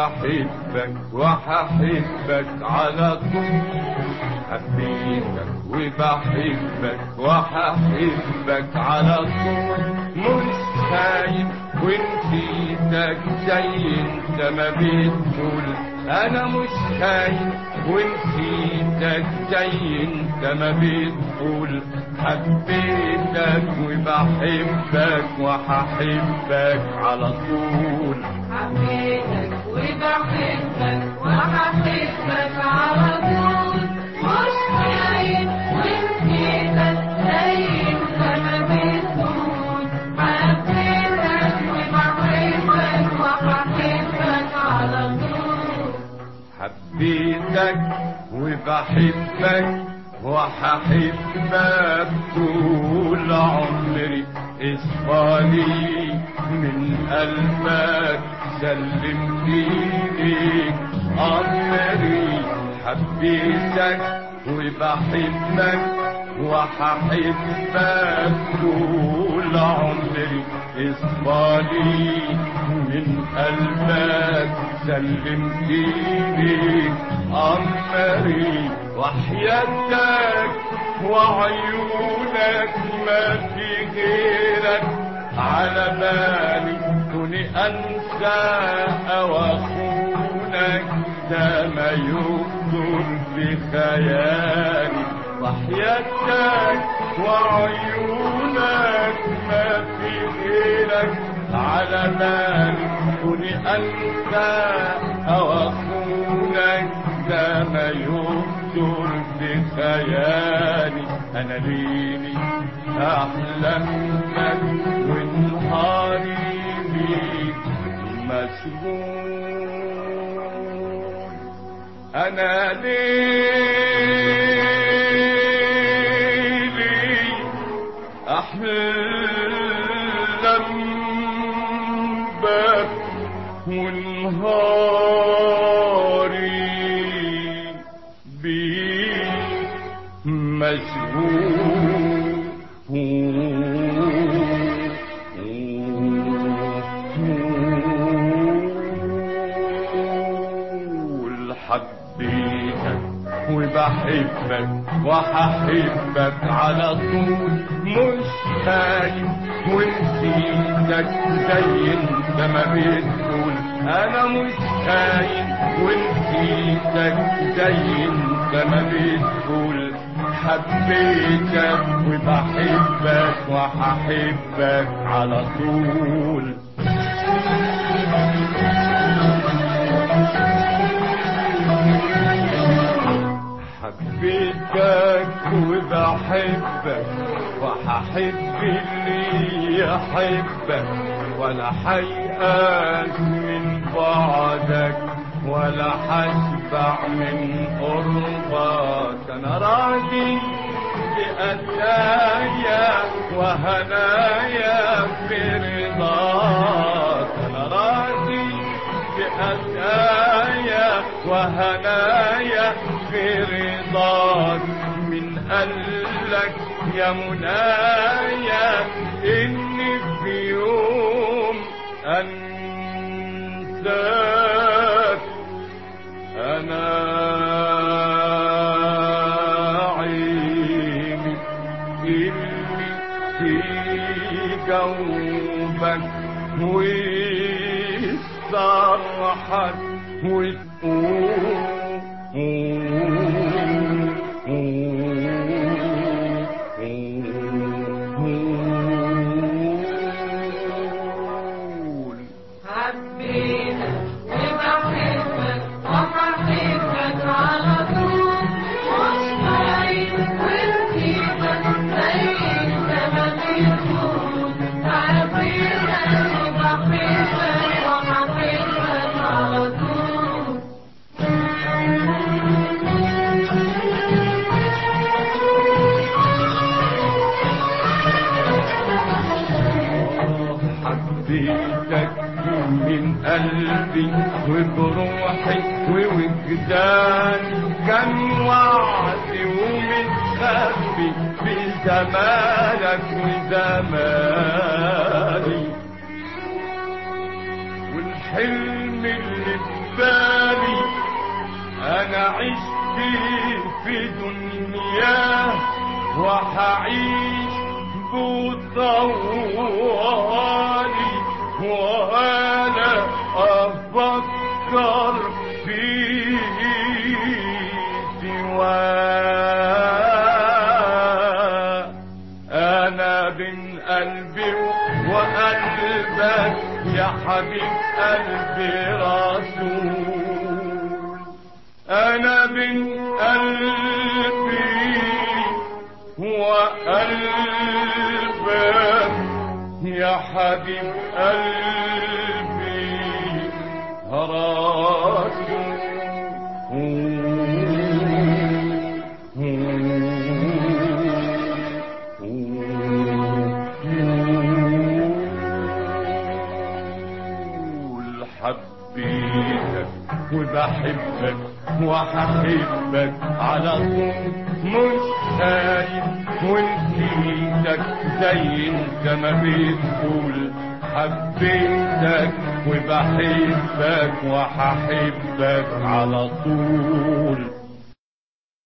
وبحبك وهحبك على طول حبيتك وبحبك وهحبك على طول مش خايف ونسيتك زي انت ما بتقول انا مش خايف ونسيتك زي انت ما بتقول حبيتك وبحبك وهحبك على طول حبيتك وبحبك وهحبك على طول مش خايف ونسيتك زي انت ما بتقول حبيتك وبحبك وهحبك على طول حبيتك وبحبك وهحبك طول عمري اصفالي من قلبك سلمت ليك امري حبيتك وبحبك وهحبك طول عمري اصفالي من قلبك سلمت ليك امري وحياتك وعيونك ما في غيرك على بالي كوني انسى او اخونك ده ما يخطر في خيالي وحياتك وعيونك ما في غيرك على بالي كوني انسى او اخونك ده ما يخطر في خيالي انا ليلي احلم لك ونهاري بيك مشغول انا ليلي احلم بك ونهاري بيك مشغول حبيتك وبحبك وهحبك على طول مش خايف ونسيتك زي انت ما بتقول انا مش خايف ونسيتك زي انت ما بتقول حبيتك وبحبك وهحبك على طول حبيتك وبحبك وهحب اللي يحبك ولا حيقاس من بعدك ولا حشبع من قربك انا راضي بأدايا وهنايا في رضاك انا راضي بأدايا وهنايا في رضاك من قالك يا منايا اني في يوم انساك انا عيني اللي في جوبك ويصرحك وتقول حبيتك وبحبك وهحبك على طول مش خايف ونسيتك زي انت ما بتقول حبيتك وبحبك وهحبك على طول حبيتك من قلبي وبروحي ووجداني كان وعدي ومتخبي في زمانك وزماني والحلم اللي في انا عشت في دنياه وحعيش بطوالي وانا افكر في سواه انا بين قلبي وقلبك يا حبيب قلبي رسول انا بين قلبي وقلبك يا حبيب قلبي رسول حبيتك وبحبك وححبك على طول مش خايف ونسيتك زي انت ما بتقول حبيتك وبحبك وححبك على طول